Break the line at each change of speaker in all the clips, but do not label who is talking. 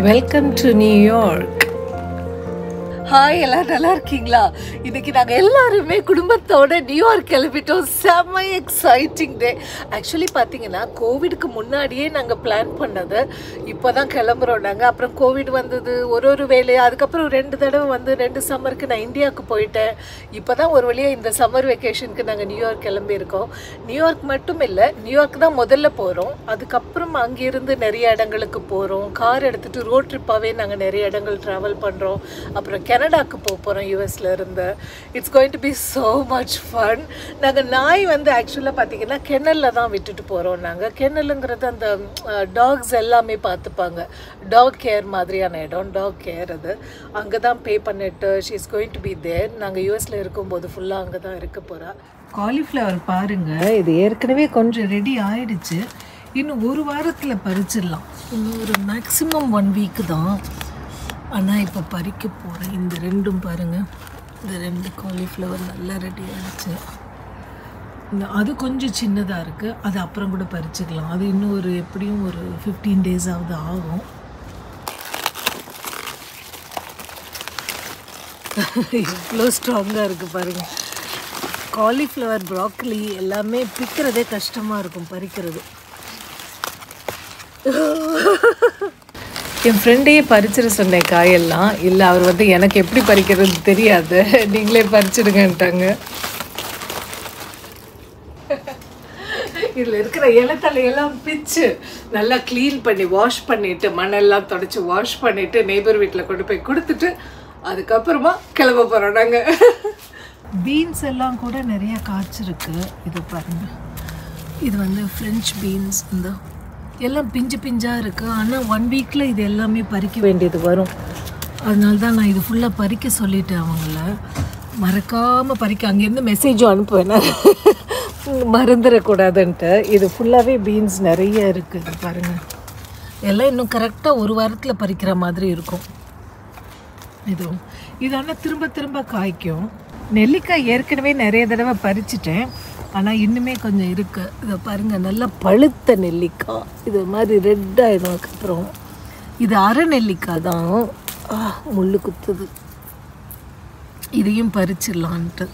Welcome to New York hi எல்லாம் நல்லா இருக்கீங்களா இன்னைக்கு நாங்கள் எல்லாருமே குடும்பத்தோட நியூயார்க் கிளம்பிட்டோம் செம்ம எக்ஸைட்டிங் டே ஆக்சுவலி பார்த்தீங்கன்னா கோவிடுக்கு முன்னாடியே நாங்கள் பிளான் பண்ணது இப்போ தான் கிளம்புறோம் நாங்கள் அப்புறம் கோவிட் வந்தது ஒரு ஒரு வேலையாக அதுக்கப்புறம் ரெண்டு தடவை வந்து ரெண்டு சம்மருக்கு நான் இந்தியாவுக்கு போயிட்டேன் இப்போ தான் ஒரு வழியாக இந்த சம்மர் வெக்கேஷனுக்கு நாங்கள் நியூயார்க் கிளம்பியிருக்கோம் நியூயார்க் மட்டும் இல்லை நியூயார்க் தான் முதல்ல போகிறோம் அதுக்கப்புறம் அங்கேருந்து நிறைய இடங்களுக்கு போகிறோம் கார் எடுத்துகிட்டு ரோட் ட்ரிப்பாகவே நாங்கள் நிறைய இடங்கள் ட்ராவல் பண்ணுறோம் அப்புறம் கனடாக்கு போக போகிறோம் யூஎஸ்ல இருந்து it's going to be so much fun நாங்கள் நாய் வந்து ஆக்சுவலாக பார்த்தீங்கன்னா கெனலில் தான் விட்டுட்டு போகிறோம் நாங்கள் கெனலுங்கிறது அந்த டாக்ஸ் எல்லாமே பார்த்துப்பாங்க டாக் கேர் மாதிரியான இடம் டாக் கேர் அது அங்கே தான் பே பண்ணிட்டு she is going to be there நாங்கள் யூஎஸ்ல இருக்கும்போது ஃபுல்லாக அங்கே தான் இருக்க போகிறா காலிஃப்ளவர் பாருங்க இது ஏற்கனவே கொஞ்சம் ரெடி ஆயிடுச்சு இன்னும் ஒரு வாரத்தில் பறிச்சிடலாம் இன்னும் ஒரு மேக்ஸிமம் ஒன் வீக் தான் ஆனால் இப்போ பறிக்க போகிறேன் இந்த ரெண்டும் பாருங்கள் இந்த ரெண்டு காலிஃப்ளவர் நல்லா ரெடி ஆகிடுச்சு இந்த அது கொஞ்சம் சின்னதாக இருக்குது அது அப்புறம் கூட பறிச்சுக்கலாம் அது இன்னும் ஒரு எப்படியும் ஒரு ஃபிஃப்டீன் டேஸாவது ஆகும் இவ்வளோ ஸ்ட்ராங்காக இருக்குது பாருங்கள் காலிஃப்ளவர் ப்ராக்கலி எல்லாமே பிக்கிறதே கஷ்டமாக இருக்கும் பறிக்கிறது என் ஃப்ரெண்டையே பறிச்சிட சொன்னேன் காயெல்லாம் இல்லை அவர் வந்து எனக்கு எப்படி பறிக்கிறது தெரியாது நீங்களே பறிச்சிடுங்கன்ட்டாங்க இதில் இருக்கிற இலத்தலையெல்லாம் பிச்சு நல்லா க்ளீன் பண்ணி வாஷ் பண்ணிட்டு மண்ணெல்லாம் தொடச்சி வாஷ் பண்ணிட்டு நெய்பர் வீட்டில் கொண்டு போய் கொடுத்துட்டு அதுக்கப்புறமா கிளம்ப போகிறோம் நாங்கள் பீன்ஸ் எல்லாம் கூட நிறைய காய்ச்சிருக்கு இது பாருங்க இது வந்து ஃப்ரெஞ்ச் பீன்ஸ் இந்த எல்லாம் பிஞ்சு பிஞ்சாக இருக்குது ஆனால் ஒன் வீக்கில் இது எல்லாமே பறிக்க வேண்டியது வரும் அதனால தான் நான் இது ஃபுல்லாக பறிக்க சொல்லிட்டேன் அவங்கள மறக்காமல் பறிக்க அங்கேருந்து மெசேஜும் அனுப்புவேன் மறந்துடக்கூடாதுன்ட்டு இது ஃபுல்லாகவே பீன்ஸ் நிறைய இருக்குது பாருங்கள் எல்லாம் இன்னும் கரெக்டாக ஒரு வாரத்தில் பறிக்கிற மாதிரி இருக்கும் இதுவும் இது ஆனால் திரும்ப திரும்ப காய்க்கும் நெல்லிக்காய் ஏற்கனவே நிறைய தடவை பறிச்சிட்டேன் ஆனால் இன்னுமே கொஞ்சம் இருக்குது இதை பாருங்கள் நல்லா பழுத்த நெல்லிக்காய் இது மாதிரி ரெட் ஆகிடும் அதுக்கப்புறம் இது அரை நெல்லிக்காய் தான் ஆ, முள்ளு குத்துது இதையும் பறிச்சிடலான்ட்டு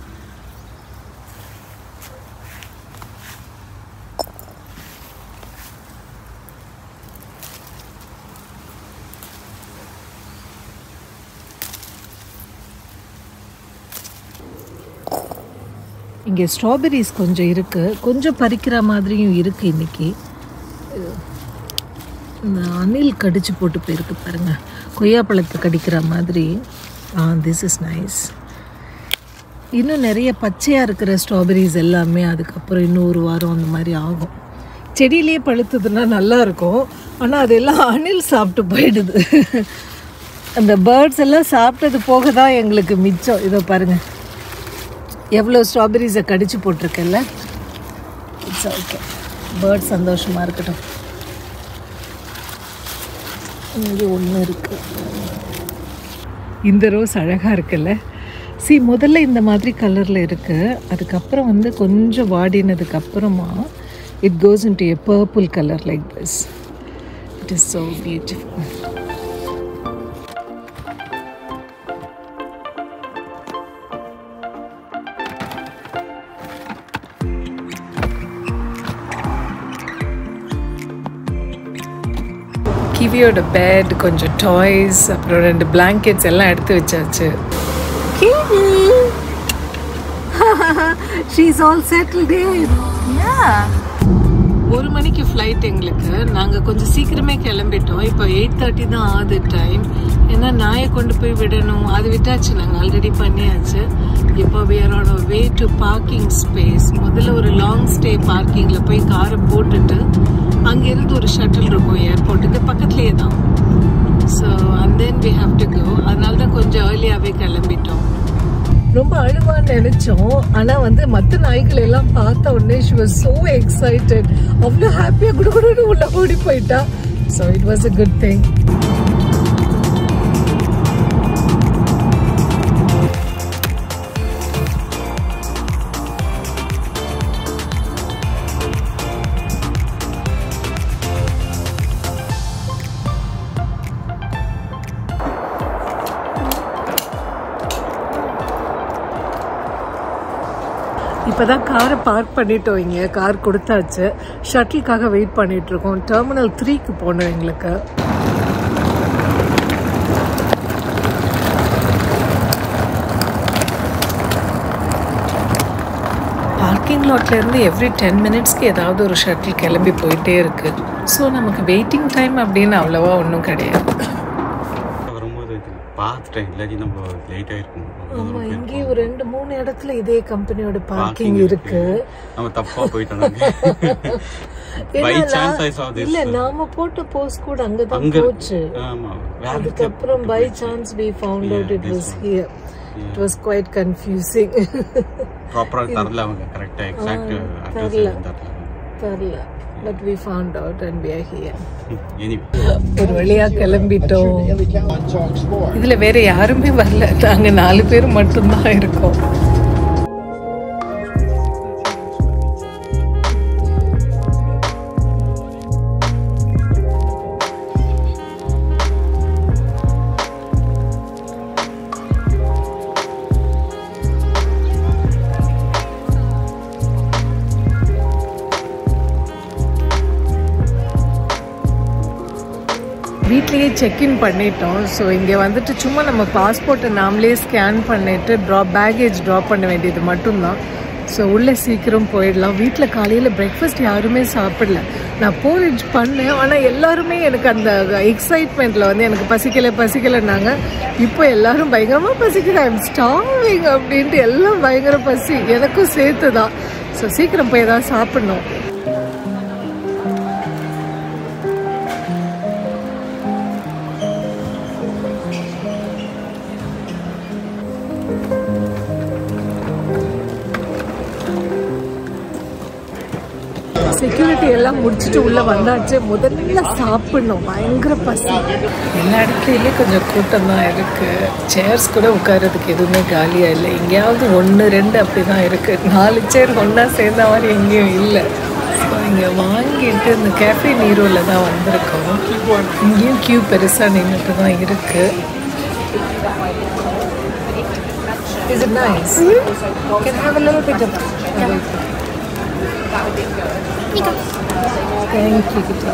இங்கே ஸ்ட்ராபெரிஸ் கொஞ்சம் இருக்குது கொஞ்சம் பறிக்கிற மாதிரியும் இருக்குது இன்னைக்கு இந்த அணில் கடிச்சு போட்டு போயிருக்கு பாருங்க கொய்யாப்பழத்தை கடிக்கிற மாதிரி ஆ திஸ் இஸ் நைஸ் இன்னும் நிறைய பச்சையாக இருக்கிற ஸ்ட்ராபெரிஸ் எல்லாமே அதுக்கப்புறம் இன்னும் ஒரு வாரம் அந்த மாதிரி ஆகும் செடியிலேயே பழுத்ததுன்னா நல்லா இருக்கும் ஆனால் அதெல்லாம் அணில் சாப்பிட்டு போயிடுது அந்த பேர்ட்ஸ் எல்லாம் சாப்பிட்டது போக தான் எங்களுக்கு மிச்சம் இதோ பாருங்கள் எவ்வளோ ஸ்ட்ராபெரிஸை கடிச்சு போட்டிருக்கேன்ல இட்ஸ் ஓகே பேர்ட் சந்தோஷமாக இருக்கட்டும் இங்கே ஒன்று இருக்குது இந்த ரோஸ் அழகாக இருக்குல்ல சி முதல்ல இந்த மாதிரி கலரில் இருக்குது அதுக்கப்புறம் வந்து கொஞ்சம் வாடினதுக்கு அப்புறமா it goes into a purple colour like this it is so beautiful கிவியோட பெட் கொஞ்சம் டாய்ஸ் அப்புறம் ரெண்டு பிளாங்கெட்ஸ் எல்லாம் எடுத்து வச்சாச்சு கிவி ஷீஸ் ஆல் செட்டில்ட் ஒரு மணிக்கு ஃப்ளைட் எங்களுக்கு நாங்கள் கொஞ்சம் சீக்கிரமே கிளம்பிட்டோம் இப்போ எயிட் தேர்ட்டி தான் ஆகுது டைம் ஏன்னா நாயை கொண்டு போய் விடணும் அது விட்டாச்சு நாங்கள் ஆல்ரெடி பண்ணியாச்சு இப்போ we are on our way to parking space முதல்ல ஒரு லாங் ஸ்டே பார்க்கிங்கில் போய் காரை போட்டுட்டு அங்கேருந்து ஒரு ஷட்டில் இருக்கும் ஏர்போர்ட்டுக்கு பக்கத்துலேயே தான் so and then we have to go அதனால தான் கொஞ்சம் ஏர்லியாகவே கிளம்பிட்டோம் ரொம்ப அழுவான்னு நினைச்சோம் ஆனா வந்து மத்த நாய்கள் எல்லாம் பார்த்த உடனே ஷி வாஸ் சோ எக்ஸைட்டட் அவ்வளோ ஹாப்பியா குடு குடுன்னு உள்ள ஓடி போயிட்டா so it was a good thing இப்போதான் காரை பார்க் பண்ணிட்டோம் இங்கே கார் கொடுத்தாச்சு ஷட்டிலுக்காக வெயிட் பண்ணிட்டு இருக்கோம் டெர்மினல் த்ரீக்கு போகணும் எங்களுக்கு பார்க்கிங் லாட்லேருந்து எவ்ரி டென் மினிட்ஸ்க்கு ஏதாவது ஒரு ஷட்டில் கிளம்பி போயிட்டே இருக்கு ஸோ நமக்கு வெயிட்டிங் டைம் அப்படின்னு அவ்வளோவா ஒன்றும் கிடையாது
வரும்போது இது பார்த்துட்டேன் இல்லாட்டி நம்ம லேட் ஆயிருக்கும்
ஆமா இங்கே ஒரு ரெண்டு மூணு இடத்துல இதே கம்பெனியோட பார்க்கிங் இருக்கு
நம்ம தப்பா போயிட்டோம் பை
ஏன்னா
சான்ஸ் ஐ சா
நான்-
திஸ்
இல்ல நாம போட்ட போஸ்ட் கூட அங்கதான்
அங்க
போச்சு
ஆமா வேற
அதுக்கப்புறம் by chance we found out it was here it was quite confusing
ப்ராப்பரா தரல அவங்க கரெக்டா எக்ஸாக்ட் அட்ரஸ்
தரல.
தரல
தெரியல but we found out and we are here
any
ஒரு வழியா கிளம்பிட்டோம் இதுல வேற யாருமே வரல நாங்க நாலு பேர் மட்டும்தான் இருக்கோம் வீட்லேயே செக்இன் பண்ணிட்டோம் ஸோ இங்கே வந்துட்டு சும்மா நம்ம பாஸ்போர்ட்டை நாமளே ஸ்கேன் பண்ணிட்டு ட்ரா பேகேஜ் ட்ராப் பண்ண வேண்டியது மட்டும்தான் ஸோ உள்ளே சீக்கிரம் போயிடலாம் வீட்டில் காலையில் பிரேக்ஃபாஸ்ட் யாருமே சாப்பிடல நான் போரேஜ் பண்ணேன் ஆனால் எல்லாருமே எனக்கு அந்த எக்ஸைட்மெண்ட்டில் வந்து எனக்கு பசிக்கலை பசிக்கலைன்னாங்க இப்போ எல்லாரும் பயங்கரமாக பசிக்குது ஐம் ஸ்டாவிங் அப்படின்ட்டு எல்லாம் பயங்கர பசி எனக்கும் சேர்த்து தான் ஸோ சீக்கிரம் போய் ஏதாவது சாப்பிடணும் செக்யூரிட்டி எல்லாம் முடிச்சுட்டு உள்ள வந்தாச்சு முதல்ல சாப்பிடணும் பயங்கர பசி எல்லா இடத்துலயுமே கொஞ்சம் கூட்டம் தான் இருக்கு சேர்ஸ் கூட உட்கார்றதுக்கு எதுவுமே காலியா இல்லை எங்கேயாவது ஒன்று ரெண்டு அப்படிதான் இருக்கு நாலு சேர் ஒன்றா சேர்ந்த மாதிரி எங்கேயும் இல்லை ஸோ இங்கே வாங்கிட்டு இந்த கேஃபே நீரோவில் தான் வந்திருக்கோம் இங்கேயும் கியூ பெருசாக நின்றுட்டு தான் இருக்கு Is it nice? Can I have a little bit of Thank you, Gita.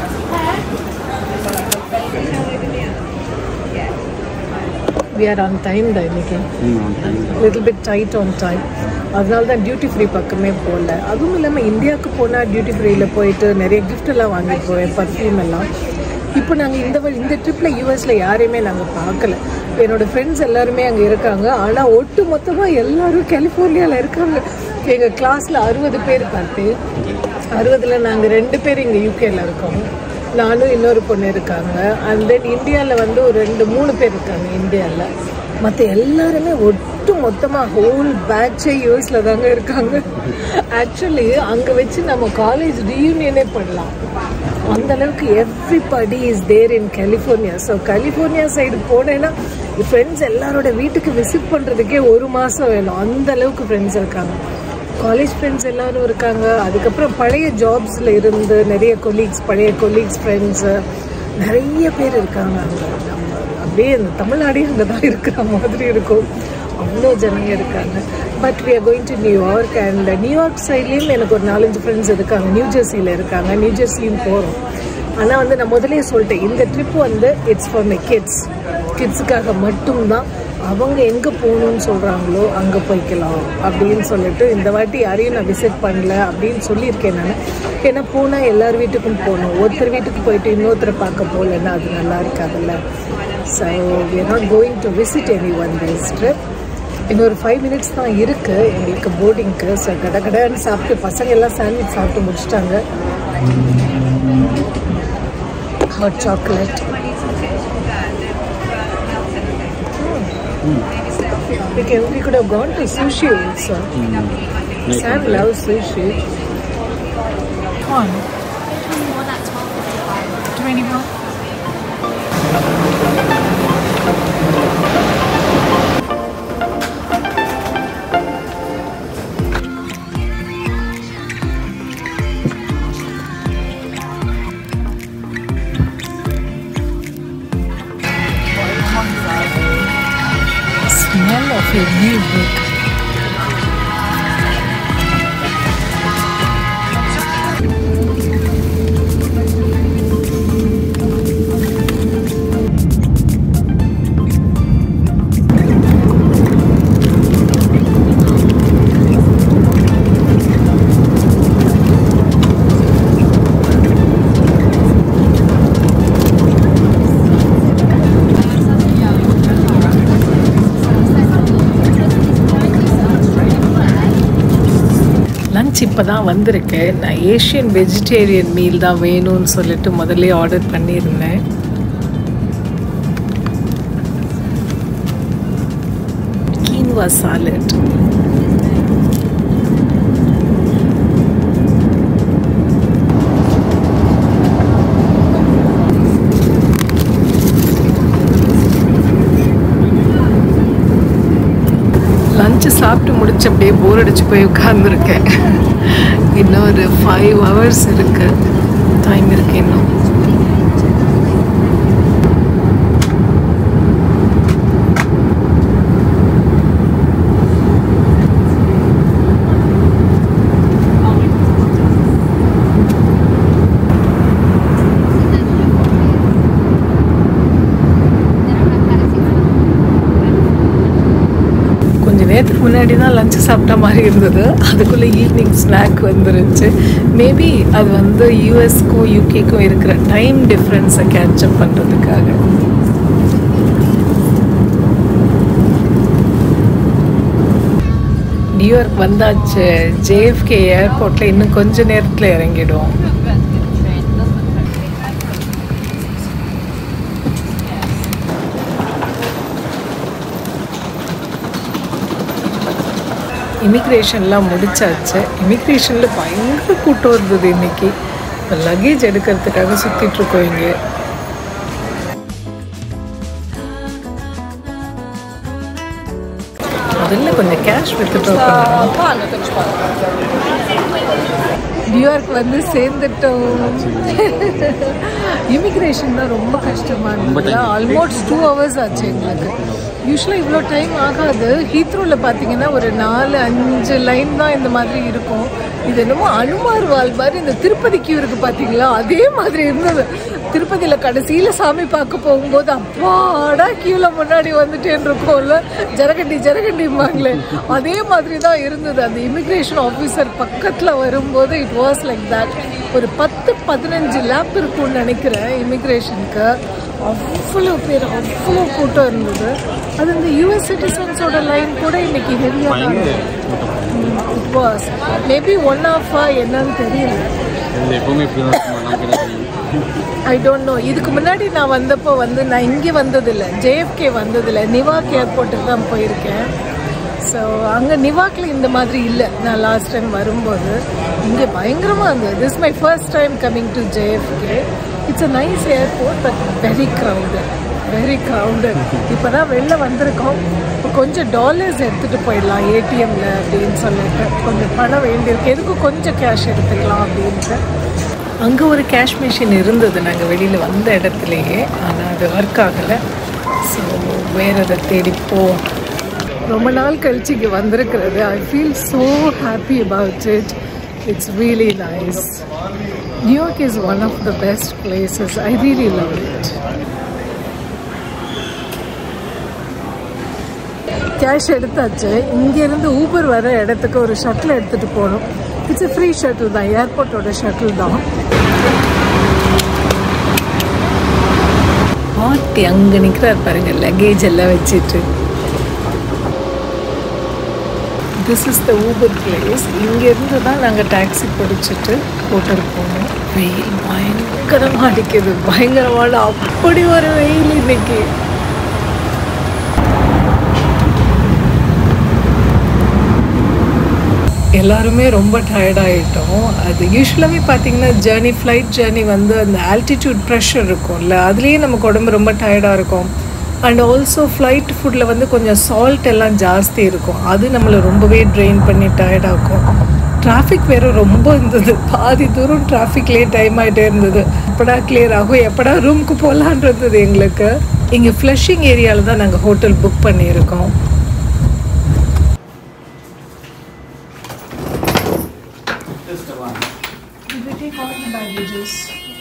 We are on time தான் இன்னைக்கு little bit tight on time அதனால தான் டியூட்டி ஃப்ரீ பக்கமே போகல அதுவும் இல்லாமல் இந்தியாவுக்கு போனால் டியூட்டி ஃப்ரீயில் போயிட்டு நிறைய gift எல்லாம் வாங்கிட்டு போவேன் பர்ஃப்யூம் எல்லாம் இப்போ நாங்கள் இந்த வழி- இந்த ட்ரிப்பில் யூஎஸில் யாரையுமே நாங்கள் பார்க்கல என்னோட ஃப்ரெண்ட்ஸ் எல்லாருமே அங்கே இருக்காங்க ஆனால் ஒட்டு மொத்தமாக எல்லாரும் கலிஃபோர்னியாவில் இருக்காங்க எங்கள் கிளாஸில் அறுபது பேர் பார்த்து அறுபதில் நாங்கள் ரெண்டு பேர் இங்கே யூகேல இருக்கோம் நானும் இன்னொரு பொண்ணு இருக்காங்க அண்ட் தென் இந்தியாவில் வந்து ஒரு ரெண்டு மூணு பேர் இருக்காங்க இந்தியாவில் மற்ற எல்லாருமே ஒட்டு மொத்தமாக ஹோல் பேட்சே யூஎஸில் தாங்க இருக்காங்க ஆக்சுவலி அங்கே வச்சு நம்ம காலேஜ் ரீயூனியனே பண்ணலாம் அந்த அளவுக்கு everybody is there in California so California side போனேன்னா ஃப்ரெண்ட்ஸ் எல்லாரோட வீட்டுக்கு விசிட் பண்ணுறதுக்கே ஒரு மாதம் வேணும் அந்த அளவுக்கு ஃப்ரெண்ட்ஸ் இருக்காங்க காலேஜ் ஃப்ரெண்ட்ஸ் எல்லாரும் இருக்காங்க அதுக்கப்புறம் பழைய ஜாப்ஸில் இருந்து நிறைய கொலீக்ஸ் பழைய கொலீக்ஸ் ஃப்ரெண்ட்ஸு நிறைய பேர் இருக்காங்க அங்கே நம்ம அப்படியே இந்த தமிழ்நாடே அங்கே தான் இருக்கிற மாதிரி இருக்கும் அவ்வளோ ஜனங்க இருக்காங்க but we are going to New York and New York சைட்லேயும் எனக்கு ஒரு நாலஞ்சு ஃப்ரெண்ட்ஸ் இருக்காங்க நியூ ஜெர்சியில் இருக்காங்க நியூ ஜெர்சியும் போகிறோம் ஆனால் வந்து நான் முதலே சொல்லிட்டேன் இந்த ட்ரிப் வந்து இட்ஸ் ஃபார் மை கிட்ஸ் கிட்ஸுக்காக மட்டும்தான் அவங்க எங்கே போகணும்னு சொல்கிறாங்களோ அங்கே போய்க்கலாம் அப்படின்னு சொல்லிட்டு இந்த வாட்டி யாரையும் நான் விசிட் பண்ணல அப்படின்னு சொல்லியிருக்கேன் நான் ஏன்னா போனால் எல்லார் வீட்டுக்கும் போகணும் ஒருத்தர் வீட்டுக்கு போயிட்டு இன்னொருத்தரை பார்க்க போகலன்னா அது நல்லா இருக்காதுல்ல so we are not going to visit any one this trip இன்னொரு ஃபைவ் மினிட்ஸ் தான் இருக்குது எங்களுக்கு போர்டிங்க்கு ஸோ கட கடன்னு சாப்பிட்டு பசங்க எல்லாம் சாண்ட்விச் சாப்பிட்டு முடிச்சிட்டாங்க hot chocolate We, can, we could have gone to sushi also. Sam loves sushi. One. Twenty-one. Smell of a new book. Lunch இப்போ தான் வந்திருக்கு நான் ஏஷியன் வெஜிடேரியன் மீல் தான் வேணும்னு சொல்லிட்டு முதல்ல ஆர்டர் பண்ணியிருந்தேன் கீன்வா சாலட் லஞ்சு சாப்பிட்டு முடிச்சு அப்படியே போர் அடிச்சு போய் உட்காந்துருக்கேன் இன்னும் ஒரு ஃபைவ் ஹவர்ஸ் இருக்கு டைம் இருக்கு இன்னும் கொஞ்ச நேரத்துக்கு முன்னாடி தான் லஞ்சு சாப்பிட்ட மாதிரி இருந்தது அதுக்குள்ளே ஈவினிங் ஸ்நாக் வந்துருச்சு மேபி அது வந்து யூஎஸ்க்கும் யூகேக்கும் இருக்கிற டைம் டிஃப்ரென்ஸை கேட்சப் பண்ணுறதுக்காக நியூயார்க் வந்தாச்சு ஜேஎஃப்கே ஏர்போர்ட்டில் இன்னும் கொஞ்ச நேரத்தில் இறங்கிடுவோம் இமிக்ரேஷன்லாம் முடிச்சாச்சு இமிக்ரேஷனில் பயங்கர கூட்டம் இருந்தது இன்னைக்கு இப்போ லக்கேஜ் எடுக்கிறதுக்காக சுற்றிட்டு இருக்கோம் இங்கே முதல்ல கொஞ்சம் கேஷ் வித்ட்ரா பண்ணணும் நியூயார்க் வந்து சேர்ந்துட்டோம் இமிக்ரேஷன் தான் ரொம்ப கஷ்டமாக இருந்தது ஆல்மோஸ்ட் டூ ஹவர்ஸ் ஆச்சு எங்களுக்கு யூஸ்வலாக இவ்வளோ டைம் ஆகாது ஹீத்ரோவில் பார்த்தீங்கன்னா ஒரு நாலு அஞ்சு லைன் தான் இந்த மாதிரி இருக்கும் இது என்னமோ அனுமார் வால் மாதிரி இந்த திருப்பதி கியூ இருக்குது பார்த்தீங்களா அதே மாதிரி இருந்தது திருப்பதியில் கடைசியில் சாமி பார்க்க போகும்போது அப்பாடா கியூவில் முன்னாடி வந்துட்டேன்னு இருக்கோம்ல ஜரகண்டி ஜரகண்டிம்பாங்களே அதே மாதிரி தான் இருந்தது அந்த இமிக்ரேஷன் ஆஃபீஸர் பக்கத்தில் வரும்போது இட் வாஸ் லைக் தட் ஒரு பத்து பதினஞ்சு லேப் இருக்கும்னு நினைக்கிறேன் இமிக்ரேஷனுக்கு அவ்வளோ பேர் அவ்வளோ கூட்டம் இருந்தது அது இந்த யூஎஸ் சிட்டிசன்ஸோட லைன் கூட இன்னைக்கு ஹெவியாக தான் it was maybe one of a என்னன்னு தெரியல
இது எப்பவுமே இப்படி தான் இருக்குமா? நமக்கு என்ன தெரியும்
ஐ டோன்ட் நோ இதுக்கு முன்னாடி நான் வந்தப்போ வந்து நான் இங்கே வந்ததில்லை ஜேஎஃப்கே வந்ததில்லை நிவாக் ஏர்போர்ட்டுக்கு தான் போயிருக்கேன் ஸோ அங்கே நிவாக்கில் இந்த மாதிரி இல்லை நான் லாஸ்ட் டைம் வரும்போது இங்கே பயங்கரமாக இருந்தது this my first time coming to JFK it's a nice airport but very crowded very crowded இப்போ தான் வெளில வந்திருக்கோம் இப்போ கொஞ்சம் டாலர்ஸ் எடுத்துகிட்டு போயிடலாம் ஏடிஎம்ல அப்படின்னு சொல்லிட்டு கொஞ்சம் பணம் வேண்டியிருக்கு எதுக்கும் கொஞ்சம் கேஷ் எடுத்துக்கலாம் அப்படின்ட்டு அங்கே ஒரு கேஷ் மிஷின் இருந்தது நாங்கள் வெளியில் வந்த இடத்துலையே ஆனால் அது ஒர்க் ஆகலை ஸோ வேறு அதை தேடிப்போம் ரொம்ப நாள் கழிச்சு இங்கே வந்திருக்கிறது I feel so happy about it it's really nice New York is one of the best places I really love it cash எடுத்தாச்சு இங்கேருந்து ஊபர் வர இடத்துக்கு ஒரு ஷட்டில் எடுத்துகிட்டு போகணும் இட்ஸ் ஃப்ரீ ஷட்டில் தான் ஏர்போர்ட்டோட ஷட்டில் தான் பாட்டி அங்கே நிற்கிறார் பாருங்க லக்கேஜ் எல்லாம் வச்சுட்டு this is the Uber place இங்கேருந்து தான் நாங்கள் டாக்ஸி பிடிச்சிட்டு ஹோட்டல் போனோம் வெயில் பயங்கரமாக அடிக்குது பயங்கரமான அப்படி ஒரு வெயில் இன்னைக்கு எல்லாருமே ரொம்ப டயர்டாகிட்டோம் அது யூஸ்வலாகவே பார்த்தீங்கன்னா ஜேர்னி ஃப்ளைட் ஜேர்னி வந்து அந்த ஆல்டிடியூட் ப்ரெஷர் இருக்கும்ல அதுலேயே நமக்கு உடம்பு ரொம்ப டயர்டாக இருக்கும் அண்ட் ஆல்சோ ஃப்ளைட் ஃபுட்டில் வந்து கொஞ்சம் சால்ட் எல்லாம் ஜாஸ்தி இருக்கும் அது நம்மளை ரொம்பவே ட்ரெயின் பண்ணி டயர்டாக்கும் டிராஃபிக் வேறு ரொம்ப இருந்தது பாதி தூரம் டிராஃபிக்லேயே டைம் ஆகிட்டே இருந்தது எப்படா கிளியர் ஆகும் எப்படா ரூமுக்கு போகலான்றது எங்களுக்கு இங்கே ஃப்ளஷிங் ஏரியாவில் தான் நாங்கள் ஹோட்டல் புக் பண்ணியிருக்கோம் Did we take all the baggages?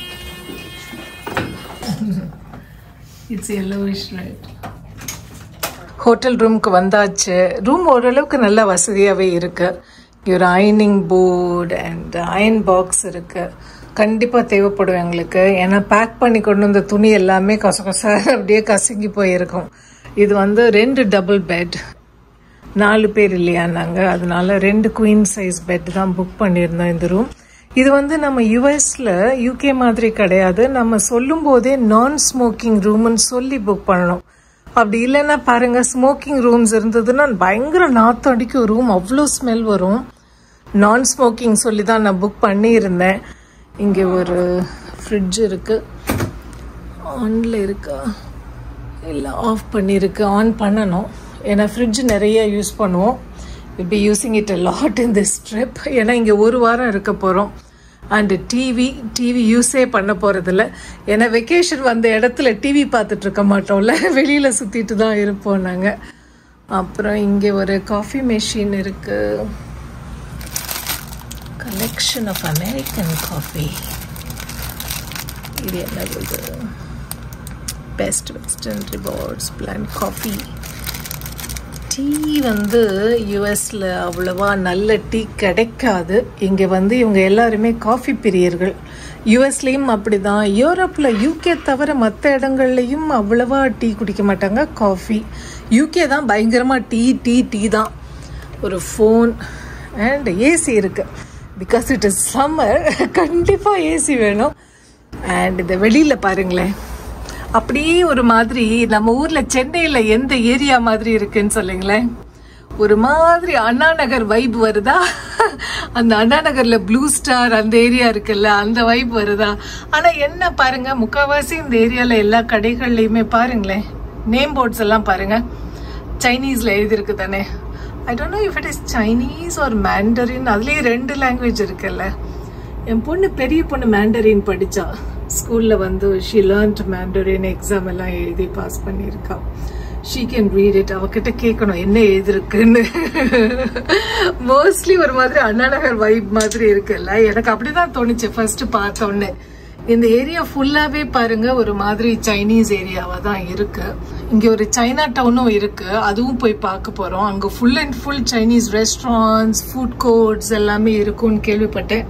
It's yellowish red. Hotel ரூமுக்கு வந்தாச்சு ரூம் ஓரளவுக்கு நல்ல வசதியாகவே இருக்கு ஒரு அயனிங் போர்டு அண்ட் அயன் பாக்ஸ் இருக்கு கண்டிப்பாக தேவைப்படும் எங்களுக்கு ஏன்னா பேக் பண்ணி கொண்டு வந்த துணி எல்லாமே கச கச அப்படியே கசங்கி போயிருக்கும் இது வந்து ரெண்டு டபுள் பெட் நாலு பேர் இல்லையா நாங்கள் அதனால ரெண்டு குயின் சைஸ் பெட் தான் புக் பண்ணியிருந்தோம் இந்த ரூம் இது வந்து நம்ம யூஎஸ்ல யூகே மாதிரி கிடையாது நம்ம சொல்லும் போதே நான் ஸ்மோக்கிங் ரூம்னு சொல்லி புக் பண்ணணும் அப்படி இல்லைன்னா பாருங்க ஸ்மோக்கிங் ரூம்ஸ் இருந்ததுன்னா பயங்கர நாத்தம் அடிக்கும் ரூம் அவ்வளோ ஸ்மெல் வரும் நான் ஸ்மோக்கிங் சொல்லி தான் நான் புக் பண்ணியிருந்தேன் இங்கே ஒரு ஃப்ரிட்ஜ் இருக்கு ஆனில் இருக்கா இல்லை ஆஃப் பண்ணியிருக்கு ஆன் பண்ணணும் ஏன்னா ஃப்ரிட்ஜ் நிறைய யூஸ் பண்ணுவோம் will be using it a lot in this trip ஏன்னா இங்கே ஒரு வாரம் இருக்க போகிறோம் அண்டு டிவி டிவி யூஸே பண்ண போகிறதில்ல ஏன்னா வெக்கேஷன் வந்த இடத்துல டிவி பார்த்துட்டு இருக்க மாட்டோம்ல வெளியில் சுற்றிட்டு தான் இருப்போம் நாங்கள் அப்புறம் இங்கே ஒரு காஃபி மெஷின் இருக்குது கலெக்ஷன் ஆஃப் அமெரிக்கன் காஃபி இது என்னது இது Best Western rewards plan coffee tea வந்து யூஎஸில் அவ்வளவா நல்ல டீ கிடைக்காது இங்கே வந்து இவங்க எல்லாருமே காஃபி பிரியர்கள் யூஎஸ்லேயும் அப்படி தான் யூரோப்பில் யூகே தவிர மற்ற இடங்கள்லையும் அவ்வளவா டீ குடிக்க மாட்டாங்க காஃபி யூகே தான் பயங்கரமாக டீ டீ டீ தான் ஒரு ஃபோன் அண்ட் ஏசி இருக்குது பிகாஸ் இட் இஸ் சம்மர் கண்டிப்பாக ஏசி வேணும் அண்ட் இந்த வெளியில் பாருங்களேன் அப்படியே ஒரு மாதிரி நம்ம ஊர்ல சென்னையில எந்த ஏரியா மாதிரி இருக்குன்னு சொல்லுங்களேன் ஒரு மாதிரி அண்ணா நகர் வைப் வருதா அந்த அண்ணா நகர்ல ப்ளூ ஸ்டார் அந்த ஏரியா இருக்குல்ல அந்த வைப் வருதா ஆனா என்ன பாருங்க முக்காவாசி இந்த ஏரியால எல்லா கடைகள்லயுமே பாருங்களேன் நேம் போர்ட்ஸ் எல்லாம் பாருங்க சைனீஸ்ல எழுதியிருக்கு தானே I don't know if it is Chinese ஒரு மேண்டரின் அதுலயே ரெண்டு லாங்குவேஜ் இருக்குல்ல என் பொண்ணு பெரிய பொண்ணு மேண்டரின் படிச்சா ஸ்கூல்ல வந்து ஷி லேர்ன்ட் மேண்டரின் எக்ஸாம் எல்லாம் எழுதி பாஸ் பண்ணியிருக்கா ஷீ கேன் ரீட் இட் அவகிட்ட கேட்கணும் என்ன எழுதிருக்குன்னு மோஸ்ட்லி ஒரு மாதிரி அண்ணா நகர் வைப் மாதிரி இருக்குல்ல எனக்கு அப்படிதான் தோணுச்சு ஃபர்ஸ்ட் பார்த்தோன்னே இந்த ஏரியா ஃபுல்லாவே பாருங்க ஒரு மாதிரி சைனீஸ் ஏரியாவா தான் இருக்கு இங்க ஒரு சைனா டவுனும் இருக்கு அதுவும் போய் பார்க்க போறோம் அங்க full and full Chinese restaurants food courts எல்லாமே இருக்கும்னு கேள்விப்பட்டேன்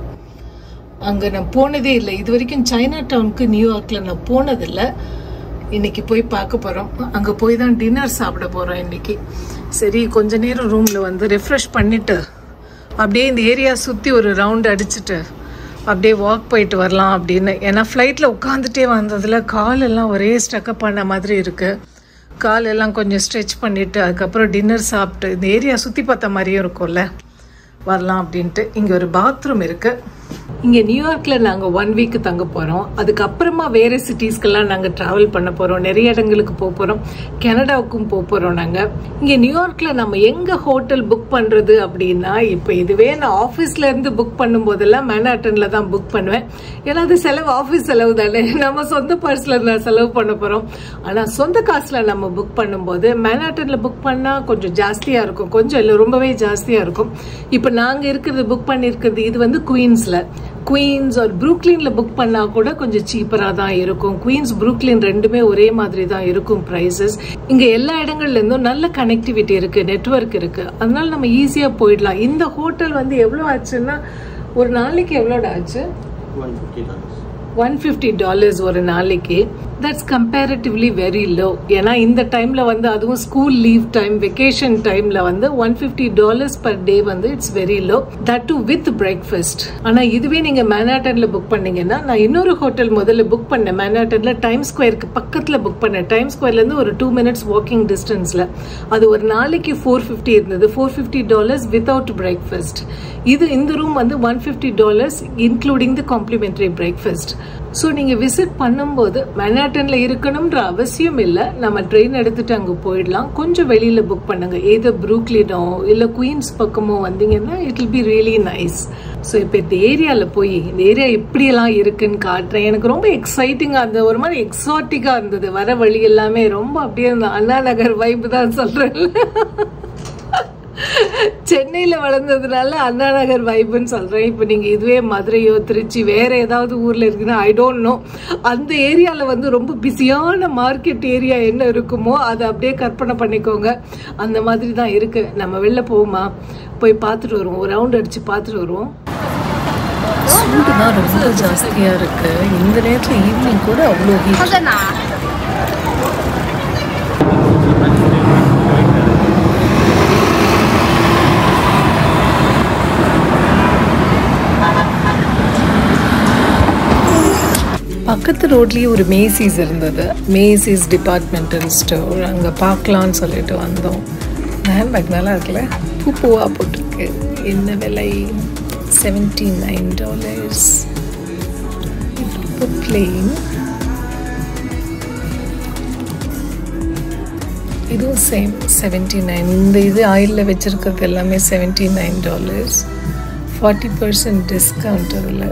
அங்கே நான் போனதே இல்லை இது வரைக்கும் சைனா டவுனுக்கு நியூயார்க்கில் நான் போனதில்லை இன்னைக்கு போய் பார்க்க போகிறோம் அங்கே போய் தான் டின்னர் சாப்பிட போகிறோம் இன்னைக்கு சரி கொஞ்ச நேரம் ரூமில் வந்து ரெஃப்ரெஷ் பண்ணிட்டு அப்படியே இந்த ஏரியா சுற்றி ஒரு ரவுண்ட் அடிச்சுட்டு அப்படியே வாக் போயிட்டு வரலாம் அப்படின்னு ஏன்னா ஃப்ளைட்டில் உட்காந்துட்டே வந்ததில் கால் எல்லாம் ஒரே ஸ்டக்கப் பண்ண மாதிரி இருக்குது கால் எல்லாம் கொஞ்சம் ஸ்ட்ரெச் பண்ணிவிட்டு அதுக்கப்புறம் டின்னர் சாப்பிட்டு இந்த ஏரியா சுற்றி பார்த்த மாதிரியும் இருக்கும்ல வரலாம் அப்படின்ட்டு இங்கே ஒரு பாத்ரூம் இருக்குது இங்கே நியூயார்க்கில் நாங்கள் ஒன் வீக் தங்க போகிறோம் அதுக்கப்புறமா வேறு சிட்டிஸ்க்கெல்லாம் நாங்கள் ட்ராவல் பண்ண போகிறோம் நிறைய இடங்களுக்கு போக போகிறோம் கனடாவுக்கும் போக போகிறோம் நாங்கள் இங்கே நியூயார்க்கில் நம்ம எங்கே ஹோட்டல் புக் பண்ணுறது அப்படின்னா இப்போ இதுவே நான் ஆஃபீஸ்லேருந்து புக் பண்ணும்போதெல்லாம் மேனாட்டனில் தான் புக் பண்ணுவேன் ஏன்னா அது செலவு ஆஃபீஸ் செலவு தானே நம்ம சொந்த பர்ஸில் நான் செலவு பண்ண போகிறோம் ஆனால் சொந்த காசில் நம்ம புக் பண்ணும்போது மேனாட்டனில் புக் பண்ணால் கொஞ்சம் ஜாஸ்தியாக இருக்கும் கொஞ்சம் இல்லை ரொம்பவே ஜாஸ்தியாக இருக்கும் இப்போ நாங்கள் இருக்கிறது புக் பண்ணியிருக்கிறது இது வந்து குயின்ஸில் குயின்ஸ் ஒரு ப்ரூக்லினில் புக் பண்ணால் கூட கொஞ்சம் சீப்பராக தான் இருக்கும் குயின்ஸ் ப்ரூக்லின் ரெண்டுமே ஒரே மாதிரி தான் இருக்கும் ப்ரைஸஸ் இங்கே எல்லா இடங்கள்லேருந்தும் நல்ல கனெக்டிவிட்டி இருக்குது நெட்ஒர்க் இருக்குது அதனால நம்ம ஈஸியாக போயிடலாம் இந்த ஹோட்டல் வந்து எவ்வளோ ஆச்சுன்னா ஒரு நாளைக்கு எவ்வளோட ஆச்சு
one fifty dollars
one fifty dollars ஒரு நாளைக்கு தட்ஸ் கம்பேரிட்டிவ்லி வெரி லோ ஏன்னா இந்த டைம்ல வந்து அதுவும் ஸ்கூல் லீவ் டைம் வெக்கேஷன் டைம்ல வந்து one fifty dollars per day வந்து it's very low that too with breakfast ஆனா இதுவே நீங்க மேனாட்டன்ல புக் பண்ணீங்கன்னா நான் இன்னொரு ஹோட்டல் முதல்ல புக் பண்ணேன் மேனாட்டன்ல டைம் ஸ்கொயருக்கு பக்கத்துல புக் பண்ணேன் டைம் ஸ்கொயர்ல இருந்து ஒரு டூ மினிட்ஸ் வாக்கிங் டிஸ்டன்ஸ்ல அது ஒரு நாளைக்கு ஃபோர் ஃபிஃப்டி இருந்தது four fifty dollars without breakfast இது இந்த ரூம் வந்து one fifty dollars including the complimentary breakfast so நீங்கள் விசிட் பண்ணும்போது மேனாட்டனில் இருக்கணுன்ற அவசியம் இல்லை நம்ம ட்ரெயின் எடுத்துட்டு அங்கே போயிடலாம் கொஞ்சம் வெளியில் புக் பண்ணுங்க ஏதோ ப்ரூக்லினோ இல்லை குயின்ஸ் பக்கமோ வந்தீங்கன்னா it will be really nice so இப்போ இந்த ஏரியாவில் போய் இந்த ஏரியா எப்படியெல்லாம் இருக்குன்னு காட்டுறேன் எனக்கு ரொம்ப எக்ஸைட்டிங்காக இருந்தது ஒரு மாதிரி எக்ஸாட்டிக்காக இருந்தது வர வழி எல்லாமே ரொம்ப அப்படியே இந்த அண்ணா நகர் வைப்பு தான் சொல்கிறேன் சென்னையில வளர்ந்ததுனால அண்ணா நகர் வைப்புன்னு சொல்றேன் இப்போ நீங்க இதுவே மதுரையோ திருச்சி வேற ஏதாவது ஊர்ல இருக்குன்னா ஐ டோன்ட் நோ அந்த ஏரியால வந்து ரொம்ப பிஸியான மார்க்கெட் ஏரியா என்ன இருக்குமோ அதை அப்படியே கற்பனை பண்ணிக்கோங்க அந்த மாதிரி தான் இருக்கு நம்ம வெளில போவோமா போய் பார்த்துட்டு வருவோம் ஒரு ரவுண்ட் அடிச்சு பார்த்துட்டு வருவோம் சூடு தான் ரொம்ப ஜாஸ்தியா இருக்கு இந்த நேரத்துல ஈவினிங் கூட அவ்வளோ ஹீட் பக்கத்து ரோட்லேயே ஒரு மேசிஸ் இருந்தது மேசிஸ் டிபார்ட்மெண்டல் ஸ்டோர் அங்கே பார்க்கலான்னு சொல்லிட்டு வந்தோம் ஹேண்ட்பேக் நல்லா இருக்குல்ல பூ பூவாக போட்டிருக்கு என்ன விலை செவன்டி நைன் டாலர்ஸ் ரொம்ப பிளெயின் இதுவும் சேம் செவன்ட்டி நைன் இந்த இது ஆயிலில் வச்சுருக்கிறது எல்லாமே seventy nine dollars forty percent discount அதில்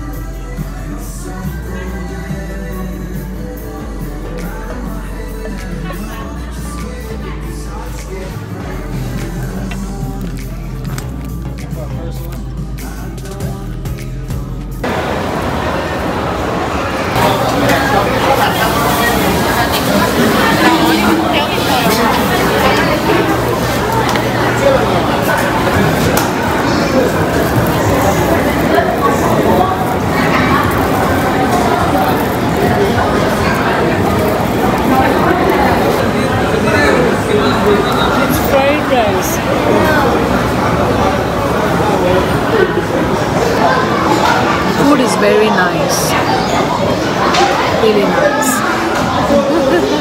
fried rice. Food is very nice. Really nice.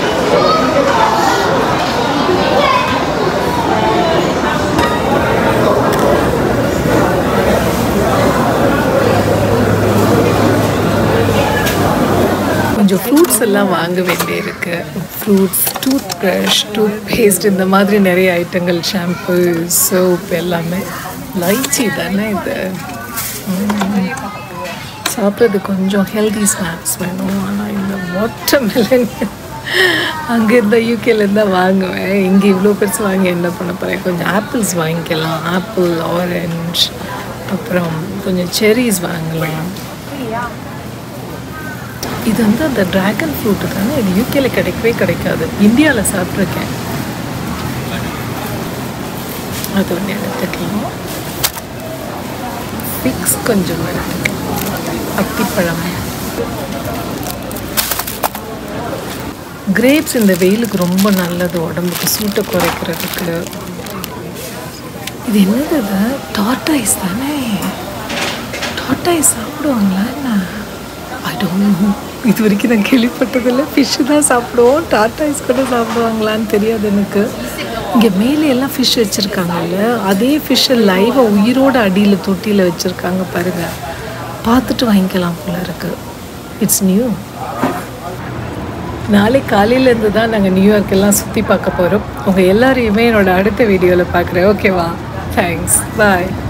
கொஞ்சம் ஃப்ரூட்ஸ் எல்லாம் வாங்க வேண்டியிருக்கு fruits toothbrush toothpaste இந்த மாதிரி நிறைய ஐட்டங்கள் ஷாம்பு சோப் எல்லாமே லைச்சி தானே இது ம். சாப்பிட்றது கொஞ்சம் ஹெல்தி ஸ்நாக்ஸ் வேணும் ஆனால் இந்த வாட்டர்மெலன் அங்கே இருந்தால் யூகேலேருந்து தான் வாங்குவேன் இங்கே இவ்வளோ பெருசு வாங்கி என்ன பண்ண போகிறேன் கொஞ்சம் ஆப்பிள்ஸ் வாங்கிக்கலாம் ஆப்பிள் ஆரஞ்ச் அப்புறம் கொஞ்சம் செரிஸ் வாங்கலாம் இது வந்து அந்த டிராகன் ஃப்ரூட்டு தானே இது யூகேல கிடைக்கவே கிடைக்காது இந்தியாவில் சாப்பிட்ருக்கேன் அது ஒன்று எடுத்துக்கலாம் ஃபிக்ஸ் கொஞ்சம் எடுத்துக்கலாம் அத்திப்பழம் கிரேப்ஸ் இந்த வெயிலுக்கு ரொம்ப நல்லது உடம்புக்கு சூட்டை குறைக்கிறதுக்கு இது என்னது இது டாட்டாய்ஸ் தானே டாட்டாய்ஸ் சாப்பிடுவாங்களா என்ன ஐ டோன்ட் நோ இது வரைக்கும் நான் கேள்விப்பட்டதில்லை ஃபிஷ்ஷு தான் சாப்பிடுவோம் டாட்டாய்ஸ் கூட சாப்பிடுவாங்களான்னு தெரியாது எனக்கு இங்கே மேலே எல்லாம் ஃபிஷ் வச்சுருக்காங்கல்ல அதே ஃபிஷ்ஷை லைவாக உயிரோட அடியில் தொட்டியில் வச்சுருக்காங்க பாருங்கள் பார்த்துட்டு வாங்கிக்கலாம் போல இருக்கு இட்ஸ் நியூ நாளை காலையிலேருந்து தான் நாங்கள் நியூயார்க் எல்லாம் சுற்றி பார்க்க போகிறோம் உங்கள் எல்லாரையுமே என்னோட அடுத்த வீடியோவில் பார்க்குறேன் ஓகேவா தேங்க்ஸ் பாய்